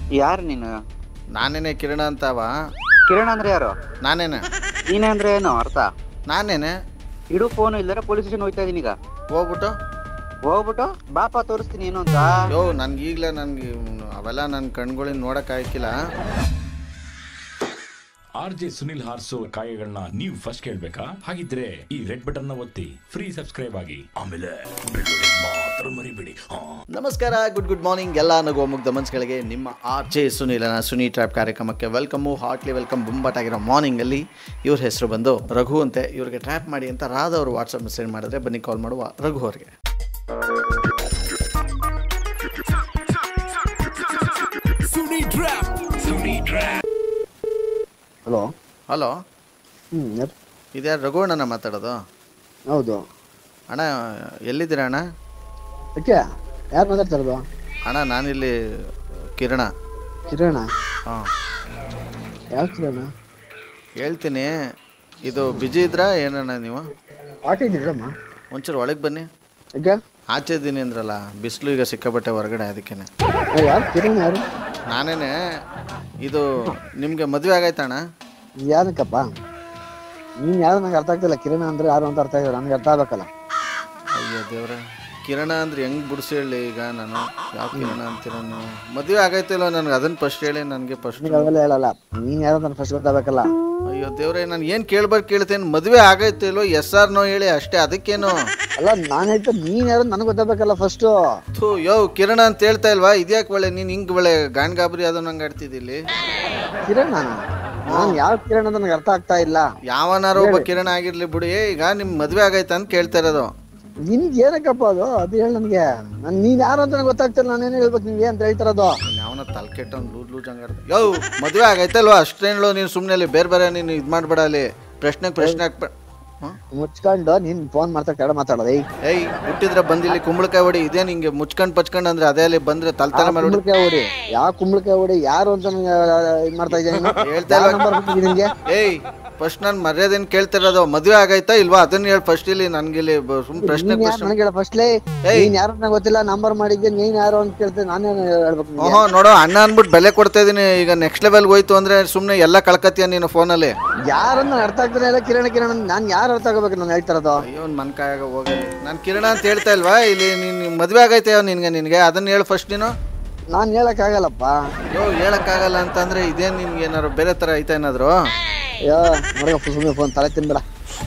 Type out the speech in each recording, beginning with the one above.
ಯಾರು ನೀನು ನಾನೇನೆ ಕಿರಣ ಅಂತವ ಕಿರಣ್ ಅಂದ್ರೆ ಯಾರು ನಾನೇನೆ ನೀನೇ ಅಂದ್ರೆ ಏನು ಅರ್ಥ ನಾನೇನೆ ಇಡು ಫೋನ್ ಇಲ್ದರೆ ಪೊಲೀಸ್ ಸ್ಟೇಷನ್ ಹೋಗ್ತಾ ಇದೀನಿ ಈಗ ಹೋಗ್ಬಿಟ್ಟು ಹೋಗ್ಬಿಟ್ಟು ಬಾಪ ತೋರಿಸ್ತೀನಿ ಏನು ಅಂತ ಯೋ ನನ್ಗೆ ಈಗಲೇ ನನಗೆ ಅವೆಲ್ಲ ನನ್ನ ಕಣ್ಗಳಿಂದ ನೋಡಕ್ ಆಯ್ಕಿಲ್ಲ ಆರ್ ಜೆ ಸುನಿಲ್ ಹಾರ್ಸೋ ಕಾಯಗಳನ್ನ ನೀವು ಫಸ್ಟ್ ಕೇಳ್ಬೇಕಾ ಹಾಗಿದ್ರೆ ಈ ರೆಡ್ ಬಟನ್ ನ ಒತ್ತಿ ಫ್ರೀ ಸಬ್ಸ್ಕ್ರೈಬ್ ಆಗಿ ಆಮೇಲೆ ಬೆಳ್ಳುಳ್ಳಿ ಮಾತ್ರ ಮರಿಬೇಡಿ ಹಾ ನಮಸ್ಕಾರ ಗುಡ್ ಗುಡ್ ಮಾರ್ನಿಂಗ್ ಎಲ್ಲ ನಗುವ ಮುಗ್ಧ ಮನ್ಸುಗಳಿಗೆ ನಿಮ್ಮ ಆರ್ ಜೆ ಸುನೀಲನ ಸುನಿ ಟ್ರ್ಯಾಪ್ ಕಾರ್ಯಕ್ರಮಕ್ಕೆ ವೆಲ್ಕಮ್ಮು ಹಾರ್ಟ್ಲಿ ವೆಲ್ಕಮ್ ಬುಂಬಾಟಾಗಿರೋ ಮಾರ್ನಿಂಗಲ್ಲಿ ಇವ್ರ ಹೆಸರು ಬಂದು ರಘು ಅಂತೆ ಇವ್ರಿಗೆ ಟ್ರ್ಯಾಪ್ ಮಾಡಿ ಅಂತ ರಾಧ ಅವರು ವಾಟ್ಸಪ್ ಮೆಸೇಜ್ ಮಾಡಿದ್ರೆ ಬನ್ನಿ ಕಾಲ್ ಮಾಡುವ ರಘು ಅವ್ರಿಗೆ ಹಲೋ ಹಲೋ ಹ್ಞೂ ಯಾರು ಇದ್ಯಾರು ರಘು ಅಣ್ಣನ ಮಾತಾಡೋದು ಹೌದು ಅಣ್ಣ ಎಲ್ಲಿದ್ದೀರಾ ಅಣ್ಣ ಯಾಕೆ ಯಾರು ಮಾತಾಡ್ತಾ ಇರೋದು ಅಣ್ಣ ನಾನಿಲ್ಲಿ ಕಿರಣ ಕಿರಣ ಹಾಂ ಯಾವ ಕಿರಣ ಹೇಳ್ತೀನಿ ಇದು ಬಿಜಿ ಇದ್ರಾ ಏನಣ್ಣ ನೀವು ಆಟ ಇದ್ದೀರಮ್ಮ ಒಂಚೂರು ಒಳಗೆ ಬನ್ನಿ ಯಾಕೆ ಆಚೆ ಇದ್ದೀನಿ ಅಂದ್ರಲ್ಲ ಬಿಸಿಲು ಈಗ ಸಿಕ್ಕಾಬಟ್ಟೆ ಹೊರಗಡೆ ಅದಕ್ಕೇನೆ ಯಾರು ಕಿರಣ ಯಾರು ನಾನೇನೆ ಇದು ನಿಮಗೆ ಮದುವೆ ಆಗೈತಣ್ಣ ಯಾರಕ್ಕಪ್ಪ ನೀನು ಯಾರು ನಂಗೆ ಅರ್ಥ ಆಗ್ತಿಲ್ಲ ಕಿರಣ ಅಂದ್ರೆ ಯಾರು ಅಂತ ಅರ್ಥ ಆಗಿಲ್ಲ ನನಗೆ ಅರ್ಥ ಆಗ್ಬೇಕಲ್ಲ ಅಯ್ಯೋ ದೇವ್ರೆ ಕಿರಣ ಅಂದ್ರೆ ಹೆಂಗ್ ಬಿಡಿಸಿ ಹೇಳಿ ಈಗ ನಾನು ಯಾವ ಕಿರಣ ಅಂತೀರ ನೀವು ಮದುವೆ ಆಗೈತಿಲ್ಲ ನನಗೆ ಅದನ್ನ ಫಸ್ಟ್ ಹೇಳಿ ನನಗೆ ಫಸ್ಟ್ ನನಗೆ ಅವೆಲ್ಲ ಹೇಳಲ್ಲ ನೀನು ಯಾರು ಅಂತ ಫಸ್ಟ್ ಗೊತ್ತಾಗಬೇಕಲ್ಲ ಅಯ್ಯೋ ದೇವ್ರೆ ನಾನು ಏನು ಕೇಳ್ಬಾರ್ದು ಕೇಳ್ತೇನೆ ಮದುವೆ ಆಗೈತಿಲ್ವೋ ಎಸ್ ಆರ್ ನೋ ಹೇಳಿ ಅಷ್ಟೇ ಅದಕ್ಕೇನು ಅಲ್ಲ ನಾನು ಹೇಳ್ತಾ ನೀನು ಯಾರು ನನಗೆ ಗೊತ್ತಾಗಬೇಕಲ್ಲ ಫಸ್ಟು ಥೂ ಯೋ ಕಿರಣ ಅಂತ ಹೇಳ್ತಾ ಇಲ್ವಾ ಇದ್ಯಾಕೆ ಒಳ್ಳೆ ನೀನು ಹಿಂಗೆ ಒಳ್ಳೆ ಗಾಣ್ ಗಾಬರಿ ಅದು ನಂಗೆ ಆಡ್ತಿದ್ದಿಲ್ಲಿ ಕಿರಣ ನಾನು ಯಾವ ಕಿರಣ ಅಂತ ನನಗೆ ಅರ್ಥ ಆಗ್ತಾ ಇಲ್ಲ ಯಾವನಾರು ಒಬ್ಬ ಕಿರಣ ಆಗಿರ್ಲಿ ಬಿಡಿ ಈಗ ನಿಮ್ ಮದ್ವೆ ಆಗೈತೆ ಅಂತ ಕೇಳ್ತಾ ಇರೋದು ನಿನ್ಗೆ ಏನಕ್ಕಪ್ಪ ಅದು ಅದು ಹೇಳಿ ನನಗೆ ನಾನು ನೀನು ಯಾರು ಅಂತ ನನಗೆ ಗೊತ್ತಾಗ್ತಿಲ್ಲ ನಾನೇನು ಹೇಳ್ಬೇಕು ನಿಮ್ಗೆ ಅಂತ ಹೇಳ್ತಿರೋದು ಯಾವನ ತಲೆ ಕೆಟ್ಟ ಲೂಸ್ ಲೂಸ್ ಹಂಗಾರ ಯೋ ಮದುವೆ ಆಗೈತಲ್ವಾ ಅಷ್ಟೇನು ನೀನು ಸುಮ್ಮನೆ ಅಲ್ಲಿ ಬೇರೆ ಬೇರೆ ನೀನು ಇದು ಮಾಡ್ಬೇಡ ಅಲ್ಲಿ ಪ್ರಶ್ನೆಗೆ ಪ್ರಶ್ನೆ ಹಾಕ್ಬೇಡ ಹ್ಮ್? ಮುಚ್ಕೊಂಡು ನೀನು ಫೋನ್ ಮಾಡ್ತಾ ಕೆಳ ಮಾತಾಡೋದು ಏಯ್ ಏಯ್ ಹುಟ್ಟಿದ್ರೆ ಬಂದಿಲ್ಲಿ ಕುಂಬಳಕಾಯಿ ಹೊಡಿ ಇದೇ ನಿಂಗೆ ಮುಚ್ಕೊಂಡ್ ಪಚ್ಕೊಂಡ್ ಅಂದ್ರೆ ಅದೇ ಅಲ್ಲಿ ಬಂದ್ರೆ ತಲೆ ತಲೆ ಮೇಲೆ ಹೊಡಿ ಕುಂಬಳಕಾಯಿ ಹೊಡಿ ಯಾವ ಕುಂಬಳಕಾಯಿ ಹೊಡಿ ಯಾರು ಅಂತ ನಂಗೆ ಇದು ಮಾಡ್ತಾ ಇದ್ದೀನಿ ಹೇಳ್ತಾ ಇಲ್ಲ. ನಂಬರ್ ಕೊಟ್ಟಿದ್ದೀನಿ ನಿಮಗೆ ಏಯ್ ಫಸ್ಟ್ ನಾನು ಮರ್ಯಾದೆನ್ ಕೇಳ್ತಿರೋದು ಮದುವೆ ಆಗೈತಾ ಇಲ್ವಾ ಅದನ್ನ ಹೇಳಿ ಫಸ್ಟ್ ಇಲ್ಲಿ ನನ್ಗಿಲ್ಲಿ ಬ- ಸುಮ್ ಪ್ರಶ್ನೆ ನೀನ್ ಯಾರು ಪ್ರಶ್ನೆ ನನಗೆ ಫಸ್ಟ್ಲೇ ಏಯ್. ನೀನ್ ಯಾರು ನಂಗೆ ಗೊತ್ತಿಲ್ಲ ನಂಬರ್ ಮಾಡಿದ್ದೆ ನೀನ್ ಯಾರು ಅಂತ ಕೇಳ್ತೀನಿ ನಾನೇನು ಹೇಳ್ಬೇಕು ನಿಮ್ಗೆ ಓಹೋ ನೋಡೋ ಅಣ್ಣ ಅನ್ಬಿಟ್ಟು ಬೆಲೆ ಕೊಡ್ತಾ ಇದೀನಿ ಈಗ ನೆಕ್ಸ್ಟ್ ಲೆವೆಲ್ ಹೋಯ್ತು ಅಂದ್ರೆ ಸುಮ್ನೆ ಎಲ್ಲ ಕಳ್ಕತ್ತೀಯ ನೀನು ಫೋನಲ್ಲಿ ಯಾರನ್ನ ಅರ್ಥ ಆಗ್ತಾನೆ ಇಲ್ಲ ಕಿರಣ ಕಿರಣ ನಾನು ಯಾರು ಅರ್ಥ ಆಗಬೇಕು ನಾನು ಹೇಳ್ತಿರೋದು ಅಯ್ಯೋ ಮನ್ ಕಾಯಾಗ ಹೋಗಲಿ ನಾನು ಕಿರಣ ಅಂತ ಹೇಳ್ತಾ ಇಲ್ವಾ ಇಲ್ಲಿ ನೀನು ಮದುವೆ ಆಗೈತೆ ನಿನ್ಗೆ ನಿನಗೆ ಅದನ್ನ ಹೇಳು ಫಸ್ಟ್ ನೀನು ನಾನು ಹೇಳಕ್ ಆಗಲ್ಲಪ್ಪ ಅಯ್ಯೋ ಹೇಳಕ್ಕಾಗಲ್ಲ ಅಂತಂದ್ರೆ ಇದೇನು ನಿನ್ಗೆ ಏನಾರು ಬೇರೆ ಥರ ಐತಾ ಏನಾದ್ರು ಅಯ್ಯೋ ನೋಡಪ್ಪ ಸುಮ್ಮನೆ ಫೋನ್ ತಲೆ ತಿನ್ಬೇಡ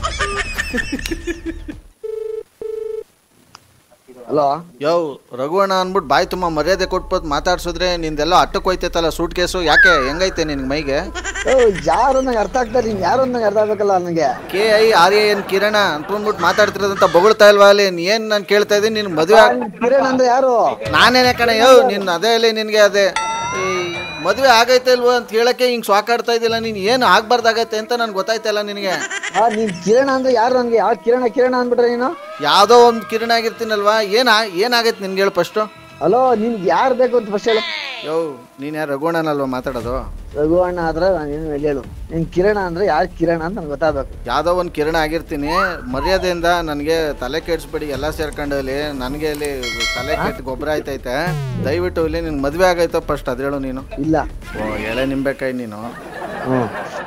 ಹಲೋ ಯೋ ರಘುವಣ್ಣ ಅನ್ಬಿಟ್ಟು ಬಾಯಿ ತುಂಬ ಮರ್ಯಾದೆ ಕೊಟ್ಬಿಟ್ಟು ಮಾತಾಡ್ಸಿದ್ರೆ ನಿಂದೆಲ್ಲ ಅಟ್ಟಕ್ಕೆ ಹೋಯ್ತೈತಲ್ಲ ಸೂಟ್ ಕೇಸು ಯಾಕೆ ಹೆಂಗೈತೆ ನಿನ್ಗೆ ಮೈಗೆ ಓ ಯಾರು ನಂಗೆ ಅರ್ಥ ಆಗ್ತಾರೆ ನೀನ್ ಯಾರು ನಂಗೆ ಅರ್ಥ ಆಗ್ಬೇಕಲ್ಲ ನನಗೆ K I R A N ಕಿರಣ ಅನ್ಕೊಂಡ್ಬಿಟ್ಟು ಮಾತಾಡ್ತಿರೋದಂತ ಬೊಗಳ್ತಾ ಇಲ್ವಾ ಅಲ್ಲಿ ಏನು ನಾನು ಕೇಳ್ತಾ ಇದ್ದೀನಿ ನಿನ್ ಮದುವೆ ಆಗ್- ಕಿರಣ್ ಅಂದ್ರೆ ಯಾರು ನಾನೇನೆ ಕಣ ಯೋ ನಿನ್ ಅದೇ ಅಲ್ಲಿ ನಿನಗೆ ಅದೇ ಈ ಮದುವೆ ಆಗೈತೆ ಇಲ್ವೋ ಅಂತ ಹೇಳಕ್ಕೆ ಹಿಂಗೆ ಸ್ವಾಕಾಡ್ತಾ ಇದ್ದಿಲ್ಲ ನೀನು ಏನು ಆಗ್ಬಾರ್ದಾಗೈತೆ ಅಂತ ನನ್ಗೆ ಗೊತ್ತಾಯ್ತಲ್ಲ ನಿನಗೆ ಆ ನೀನ್ ಕಿರಣ ಅಂದ್ರೆ ಯಾರು ನನಗೆ ಯಾವ ಕಿರಣ ಕಿರಣ ಅಂದ್ಬಿಟ್ರೆ ನೀನು ಯಾವುದೋ ಒಂದು ಕಿರಣ ಆಗಿರ್ತೀನಲ್ವಾ ಏನ ಏನಾಗೈತೆ ನಿನ್ಗೆ ಹೇಳು ಫಸ್ಟು ಹಲೋ ನಿನ್ಗೆ ಯಾರು ಬೇಕು ಅಂತ ಫಸ್ಟ್ ಹೇಳು ಯೋ ನೀನು ಯಾರು ರಘುವಣ್ಣನಲ್ವಾ ಮಾತಾಡೋದು ರಘು ಅಣ್ಣ ಆದ್ರೆ ನಾನು ಎಲ್ಲಿ ಹೇಳು ನೀನ್ ಕಿರಣ ಅಂದ್ರೆ ಯಾರು ಕಿರಣ ಅಂತ ನನಗೆ ಗೊತ್ತಾಗಬೇಕು ಯಾವುದೋ ಒಂದು ಕಿರಣ ಆಗಿರ್ತೀನಿ ಮರ್ಯಾದೆಯಿಂದ ನನಗೆ ತಲೆ ಕೆಡಿಸ್ಬೇಡಿ ಎಲ್ಲ ಸೇರ್ಕೊಂಡು ಇಲ್ಲಿ ನನಗೆ ಇಲ್ಲಿ ತಲೆ ಕೆಟ್ಟು ಗೊಬ್ಬರ ಆಯ್ತೈತೆ ದಯವಿಟ್ಟು ಇಲ್ಲಿ ನಿನ್ ಮದುವೆ ಆಗೈತೋ ಫಸ್ಟ್ ಅದು ಹೇಳು ನೀನು ಇಲ್ಲ ಓ ಎಳೆ ನಿಂಬೆಕಾಯಿ ನೀನು ಹ್ಞೂ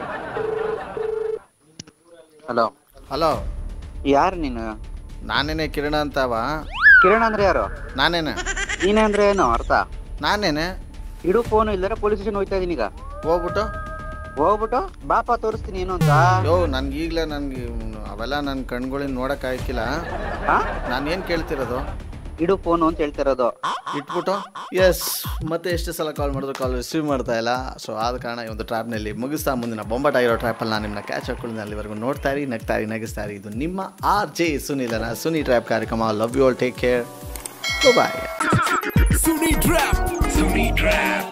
ಹಲೋ ಹಲೋ ಯಾರು ನೀನು ನಾನೇನೆ ಕಿರಣ ಅಂತವ ಕಿರಣ್ ಅಂದ್ರೆ ಯಾರು ನಾನೇನೆ ನೀನೇ ಅಂದ್ರೆ ಏನು ಅರ್ಥ ನಾನೇನೆ ಇಡು ಫೋನ್ ಇಲ್ದರೆ ಪೊಲೀಸ್ ಸ್ಟೇಷನ್ ಹೋಗ್ತಾ ಇದೀನಿ ಈಗ ಹೋಗ್ಬಿಟ್ಟು ಹೋಗ್ಬಿಟ್ಟು ಬಾಪ ತೋರಿಸ್ತೀನಿ ಏನು ಅಂತ ಯೋ ನನ್ಗೆ ಈಗಲೇ ನನಗೆ ಅವೆಲ್ಲ ನನ್ನ ಕಣ್ಗಳಿಂದ ನೋಡಕ್ ಆಯ್ಕಿಲ್ಲ ಹಾ ನಾನು ಏನು ಕೇಳ್ತಿರೋದು ಇಡು ಫೋನು ಅಂತ ಹೇಳ್ತಿರೋದು ಇಟ್ಬಿಟ್ಟು ಎಸ್ ಮತ್ತೆ ಎಷ್ಟು ಸಲ ಕಾಲ್ ಮಾಡಿದ್ರು ಕಾಲ್ ರಿಸೀವ್ ಮಾಡ್ತಾ ಇಲ್ಲ ಸೊ ಆದ ಕಾರಣ ಈ ಒಂದು ಟ್ರ್ಯಾಪ್ನಲ್ಲಿ ಮುಗಿಸ್ತಾ ಮುಂದಿನ ಬೊಂಬಾಟ್ ಆಗಿರೋ ಟ್ರ್ಯಾಪಲ್ಲಿ ನಾನು ನಿಮ್ಮನ್ನ ಕ್ಯಾಚ್ ಹಾಕೊಂಡು ಅಲ್ಲಿವರೆಗೂ ನೋಡ್ತಾ ಇರಿ ನಗ್ತಾ ಇರಿ ನಗಿಸ್ತಾ ಇರಿ ಇದು ನಿಮ್ಮ ಆರ್ ಜೆ ಸುನಿಲನ ಸುನಿ ಟ್ರ್ಯಾಪ್ ಕಾರ್ಯಕ್ರಮ love you all take care bye Suni trap Suni trap